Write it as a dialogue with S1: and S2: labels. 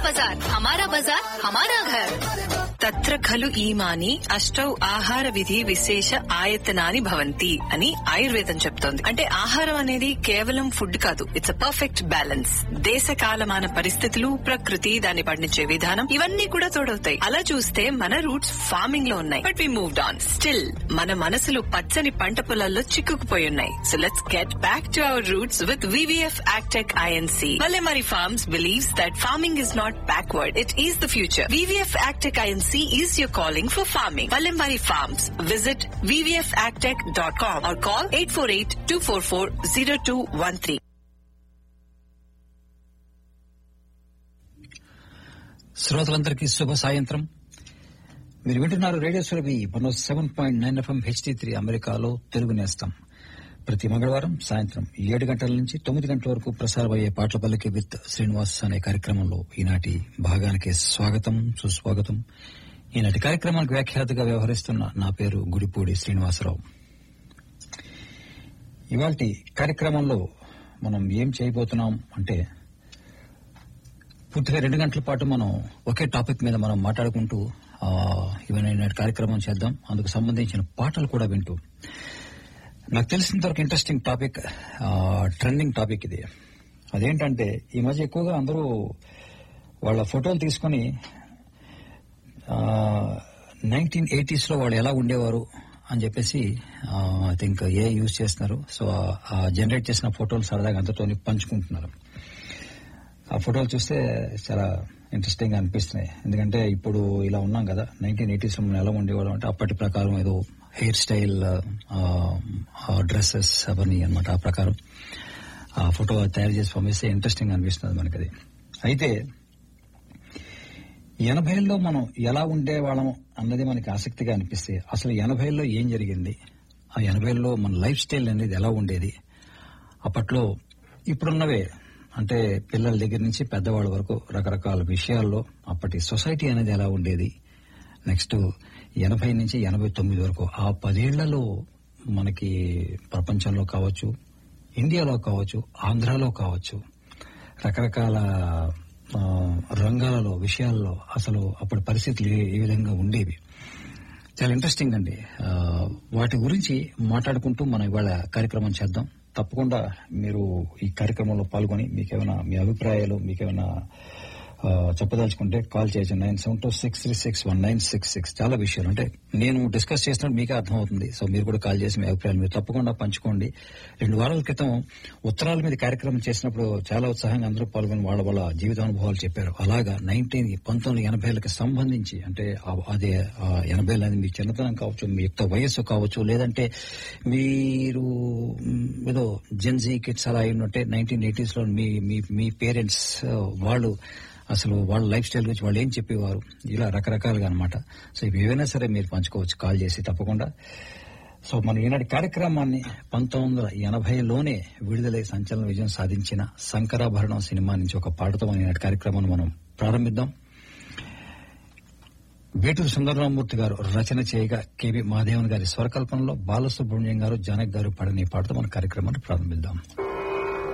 S1: बाजार हमारा बाजार हमारा घर
S2: తత్ర ఖలు ఈమాని అష్టౌ ఆహార విధి విశేష ఆయతనాని భవంతి అని ఆయుర్వేదం చెప్తోంది అంటే ఆహారం అనేది కేవలం ఫుడ్ కాదు ఇట్స్ అ పర్ఫెక్ట్ బ్యాలెన్స్ దేశ కాలమాన పరిస్థితులు ప్రకృతి దాన్ని పండించే విధానం ఇవన్నీ కూడా తోడవుతాయి అలా చూస్తే మన రూట్స్ ఫార్మింగ్ లో ఉన్నాయి but we moved on still మన మనసులు పచ్చని పంట పొలాల్లో చిక్కుకుపోయి ఉన్నాయి so let's get back to our roots with VVF agtech Inc Valemari Farms believes that farming is not backward, it is the future. VVF Agtech INC is your calling for farming. Valemari Farms. Visit vvfagtech.com or call 848-244-0213.
S3: శ్రోతలందరికీ శుభ సాయంత్రం మీరు వింటున్నారు radio Surabhi one seven point nine FM HD three అమెరికాలో తెలుగు నేస్తం ప్రతి మంగళవారం సాయంత్రం ఏడు గంటల నుంచి తొమ్మిది గంటల వరకు ప్రసారమయ్యే పాటల పల్లికి విత్ శ్రీనివాస్ అనే కార్యక్రమంలో ఈనాటి భాగానికి స్వాగతం సుస్వాగతం ఈనాటి కార్యక్రమానికి వ్యాఖ్యాతగా వ్యవహరిస్తున్న నా పేరు గుడిపూడి శ్రీనివాసరావు ఇవాల్టి కార్యక్రమంలో మనం ఏం చేయబోతున్నాం అంటే పూర్తిగా రెండు గంటల పాటు మనం ఒకే టాపిక్ మీద మనం మాట్లాడుకుంటూ ఆ, ఇవన్నీ కార్యక్రమం చేద్దాం అందుకు సంబంధించిన పాటలు కూడా వింటూ నాకు తెలిసినంత వరకు ఇంట్రెస్టింగ్ టాపిక్ ట్రెండింగ్ టాపిక్ ఇది అదేంటంటే ఈ మధ్య ఎక్కువగా అందరూ వాళ్ళ ఫోటోలు తీసుకొని నైన్టీన్ ఎయిటీస్ లో వాళ్ళు ఎలా ఉండేవారు అని చెప్పేసి ఐ థింక్ ఏ యూజ్ చేస్తున్నారు సో ఆ జనరేట్ చేసిన ఫోటోలు సరదాగా అందరితో పంచుకుంటున్నారు ఆ ఫోటోలు చూస్తే చాలా ఇంట్రెస్టింగ్ గా అనిపిస్తున్నాయి ఎందుకంటే ఇప్పుడు ఇలా ఉన్నాం కదా నైన్టీన్ ఎయిటీస్ లో మనం ఎలా ఉండేవాళ్ళం అంటే అప్పటి ప్రకారం ఏదో హెయిర్ స్టైల్ డ్రెస్సెస్ అవన్నీ అనమాట ఆ ప్రకారం ఆ ఫోటో తయారు చేసి పంపిస్తే ఇంట్రెస్టింగ్ అనిపిస్తుంది మనకి అది అయితే ఎనభైల్లో మనం ఎలా ఉండేవాళ్ళం అన్నది మనకి ఆసక్తిగా అనిపిస్తే అసలు ఎనభైల్లో ఏం జరిగింది ఆ ఎనభైల్లో మన లైఫ్ స్టైల్ అనేది ఎలా ఉండేది అప్పట్లో ఇప్పుడున్నవే అంటే పిల్లల దగ్గర నుంచి పెద్దవాళ్ళ వరకు రకరకాల విషయాల్లో అప్పటి సొసైటీ అనేది ఎలా ఉండేది నెక్స్ట్ ఎనభై నుంచి ఎనభై తొమ్మిది వరకు ఆ పదేళ్లలో మనకి ప్రపంచంలో కావచ్చు ఇండియాలో కావచ్చు ఆంధ్రాలో కావచ్చు రకరకాల ఆ, రంగాలలో విషయాల్లో అసలు అప్పటి పరిస్థితులు ఏ- ఏ విధంగా ఉండేవి చాలా ఇంట్రెస్టింగ్ అండి ఆ, వాటి గురించి మాట్లాడుకుంటూ మనం ఇవాళ కార్యక్రమం చేద్దాం తప్పకుండా మీరు ఈ కార్యక్రమంలో పాల్గొని మీకేమైనా మీ అభిప్రాయాలు మీకేమైనా ఆ, చెప్పదలుచుకుంటే కాల్ చేయొచ్చు nine seven two six three six one nine six six చాలా విషయాలు అంటే నేను డిస్కస్ చేస్తున్నట్టు మీకే అర్థమవుతుంది సో మీరు కూడా కాల్ చేసి మీ అభిప్రాయాలు మీరు తప్పకుండా పంచుకోండి రెండు వారాల క్రితం ఉత్తరాల మీద కార్యక్రమం చేసినప్పుడు చాలా ఉత్సాహంగా అందరూ పాల్గొని వాళ్ళ వాళ్ళ జీవితానుభవాలు చెప్పారు అలాగా నైన్టీన్ పంతొమ్మిది ఎనభైలకి సంబంధించి అంటే ఆ- అదే ఆ ఎనభైలు అనేది మీ చిన్నతనం కావచ్చు మీ యుక్త వయస్సు కావచ్చు లేదంటే మీరు మ్, ఏదో జెన్జీ కిడ్స్ అలా అయినట్టే నైన్టీన్ ఎయిటీస్ లో మీ మీ- మీ పేరెంట్స్ వాళ్ళు అసలు వాళ్ళ లైఫ్ స్టైల్ గురించి వాళ్ళు ఏం చెప్పేవారు ఇలా రకరకాలుగా అనమాట సో ఇవి ఏవైనా సరే మీరు పంచుకోవచ్చు కాల్ చేసి తప్పకుండా సో మన ఈనాటి కార్యక్రమాన్ని పంతొమ్మిది వందల ఎనభైలోనే విడుదలై సంచలన విజయం సాధించిన శంకరాభరణం సినిమా నుంచి ఒక పాటతో మన ఈనాటి కార్యక్రమాన్ని మనం ప్రారంభిద్దాం వేటూరు సుందరరామూర్తి గారు రచన చేయగా కేవి మాధవన్ గారి స్వరకల్పనలో బాలసుబ్రహ్మణ్యం గారు జానక్ గారు పాడిన ఈ పాటతో మన కార్యక్రమాన్ని ప్రారంభిద్దాం